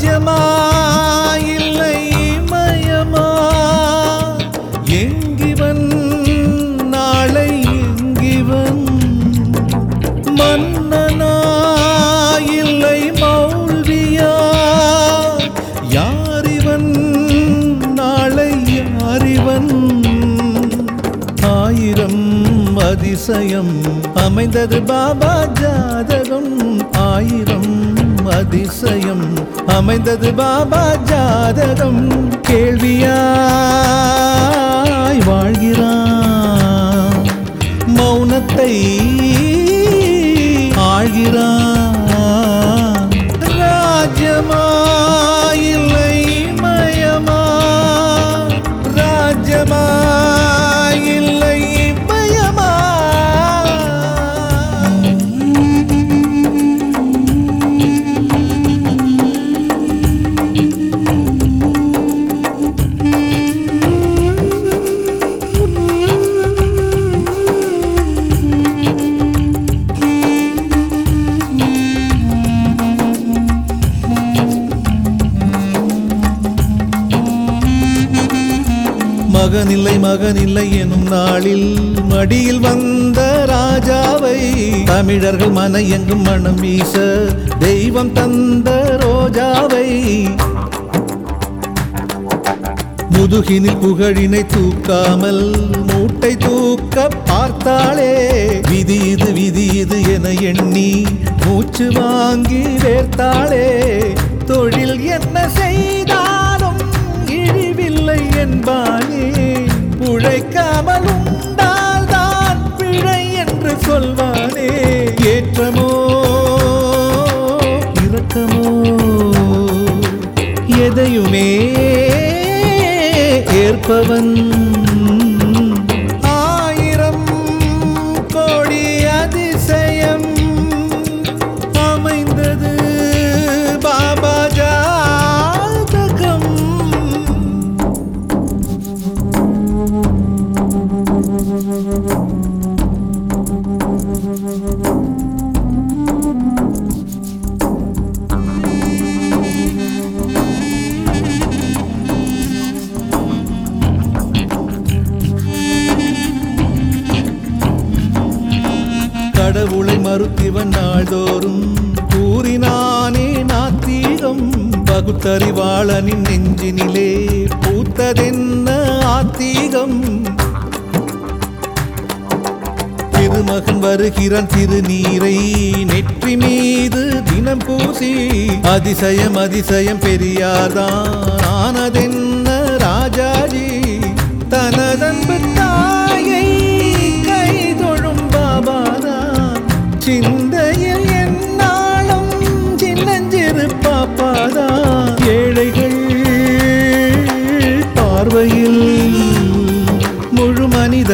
ராஜ்யமா இல்லை மயமா எங்கிவன் நாளை எங்கிவன் மன்னனா இல்லை மௌல்வியா யாரிவன் நாளை யாரிவன் ஆயிரம் அதிசயம் அமைந்தது பாபா ஜாதகம் ஆயிரம் அதிசயம் அமைந்தது பாபா ஜாதகம் கேள்வியாய் வாழ்கிறான் மௌனத்தை ஆழ்கிறான் ராஜ்யமா இல்லை மயமா ராஜ்யமா இல்லை பயமா மகனில்லை மகனில்லை எனும் நாளில் மடியில் வந்த ராஜாவை தமிழர்கள் மன எங்கும் மனம் வீச தெய்வம் தந்த ரோஜாவை முதுகினில் புகழினை தூக்காமல் மூட்டை தூக்க பார்த்தாளே விதி இது விதி இது என எண்ணி மூச்சு வாங்கி வேர்த்தாளே தொழில் என்ன செய்தாலும் இழிவில்லை என்பானே உழைக்காமல் உண்டால்தான் பிழை என்று சொல்வானே ஏற்றமோ இரக்கமோ எதையுமே ஏற்பவன் ஆயிரம் கோடி அதிசயம் அமைந்தது பாபா ஜாதகம் கடவுளை மறுத்திவன் நாள்தோறும் கூறினானே நாத்தீகம் பகுத்தறிவாளனின் நெஞ்சினிலே பூத்ததென்ன ஆத்தீகம் திருமகன் வருகிறான் திருநீரை நெற்றி மீது தினம் பூசி அதிசயம் அதிசயம் பெரியார்தான் ஆனதென்ன ராஜாஜி தனதன்பு தாயை கைதொழும் பாபாதான் சிந்தையில் என்னாலும் சின்னஞ்சிறு பாப்பாதான் ஏழைகள் பார்வையில் முழு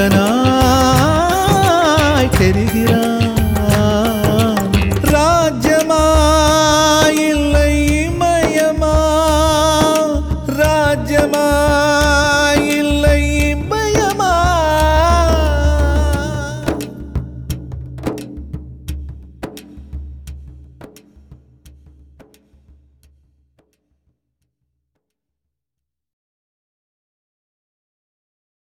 மனிதனாய் தெரிகிறான் ராஜ்யமா இல்லை மயமா ராஜ்யமா